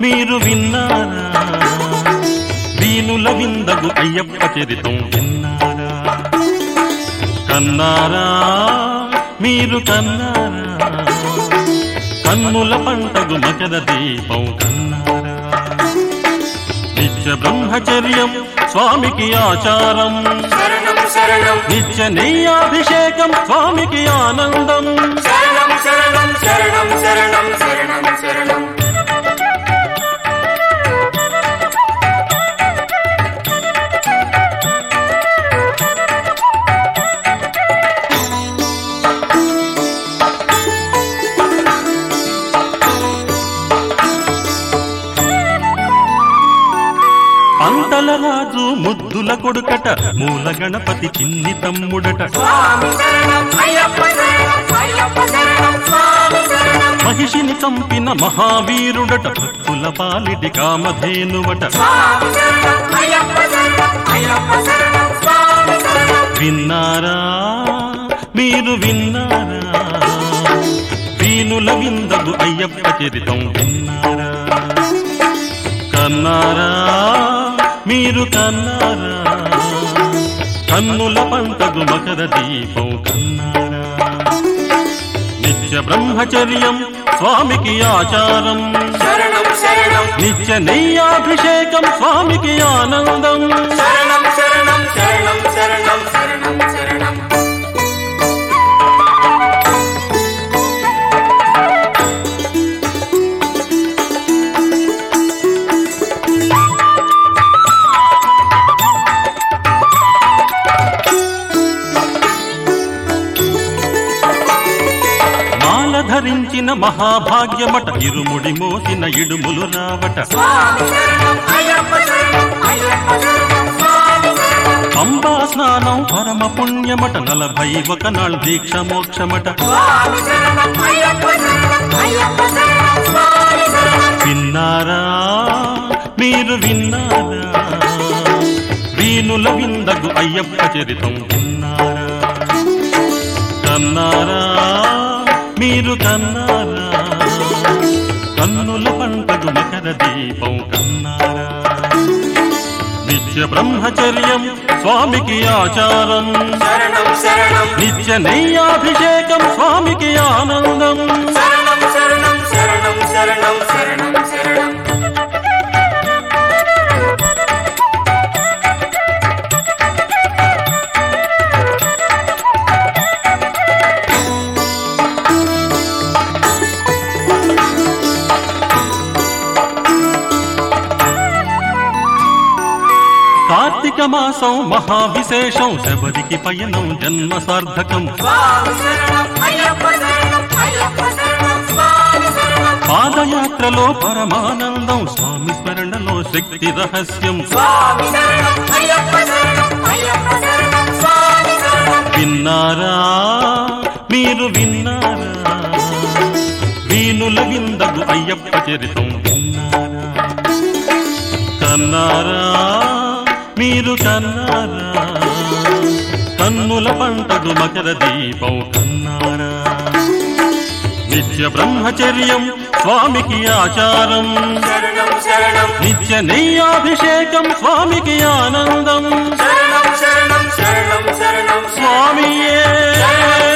మీరు విన్నారా వీనుల విందగు అయ్యప్ప చరితం విన్నారా కన్నారా మీరు కన్నారా కన్నుల పంటగు మకర దీపం కన్నారా నిత్య బ్రహ్మచర్యం స్వామికి ఆచారం శరణం శరణం నిత్య నెయ్యాభిషేకం స్వామికి ఆనందం శరణం శరణం శరణం శరణం శరణం శరణం పంటల రాజు ముద్దుల కొడుకట మూల గణపతి చిన్ని తమ్ముడట స్వామి శరణం అయ్యప్ప శరణం అయ్యప్ప శరణం స్వామి శరణం మహిషిని చంపిన మహావీరుడట భక్తుల పాలిటి కామధేనువట స్వామి శరణం అయ్యప్ప శరణం అయ్యప్ప శరణం స్వామి శరణం విన్నారా మీరు విన్నారా వీనుల విందగు అయ్యప్ప చరితం విన్నారా కన్నారా మీరు కన్నారా కన్నుల పంటగు మకర దీపం కన్నారా నిత్య బ్రహ్మచర్యం స్వామికి ఆచారం శరణం శరణం నిత్య నెయ్యాభిషేకం స్వామికి ఆనందం శరణం శరణం శరణం శరణం శరణం శరణం మాల ధరించిన మహాభాగ్యమట ఇరుముడి మోసిన ఇడుములు రావట స్వామి శరణం అయ్యప్ప శరణం అయ్యప్ప శరణం స్వామి శరణం పంబా స్నానం పరమ పుణ్యమట నలభై ఒక నాள் దీక్ష మోక్షమట స్వామి శరణం అయ్యప్ప శరణం అయ్యప్ప శరణం స్వామి శరణం విన్నారా మీరు విన్నారా వీనుల విందగు అయ్యప్ప చరితం విన్నారా కన్నారా మీరు కన్నారా కన్నుల పంటగు మకర దీపం కన్నారా నిత్య బ్రహ్మచర్యం స్వామికి ఆచారం శరణం శరణం నిత్య నెయ్యాభిషేకం స్వామికి ఆనందం శరణం శరణం శరణం శరణం శరణం శరణం కార్తీక మాసం మహావిశేషం శబరికి పయనం జన్మ సార్థకం స్వామి శరణం అయ్యప్ప శరణం అయ్యప్ప శరణం స్వామి శరణం పాదయాత్రలో పరమానందం స్వామి స్మరణలో శక్తి రహస్యం స్వామి శరణం అయ్యప్ప శరణం అయ్యప్ప శరణం స్వామి శరణం విన్నారా మీరు విన్నారా వీనుల విందగు అయ్యప్ప చరితం విన్నారా కన్నారా మీరు కన్నారా కన్నుల పంటగు మకర దీపం కన్నారా నిత్య బ్రహ్మచర్యం స్వామికి ఆచారం శరణం శరణం నిత్య నెయ్యాభిషేకం స్వామికి ఆనందం శరణం శరణం శరణం శరణం స్వామియే